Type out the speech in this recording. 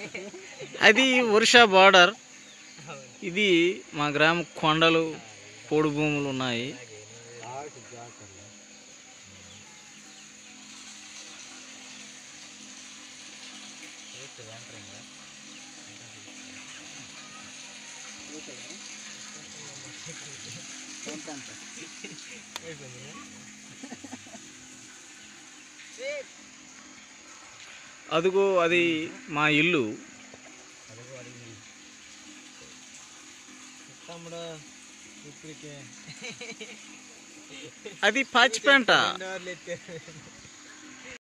అది వర్ష బార్డర్ ఇది మా గ్రామ కొండలు పొడి భూములు ఉన్నాయి అదిగో అది మా ఇల్లు తమ్ముడు ఇప్పటికే అది పాచిపేంట రెండు అవర్లు ఎత్తారు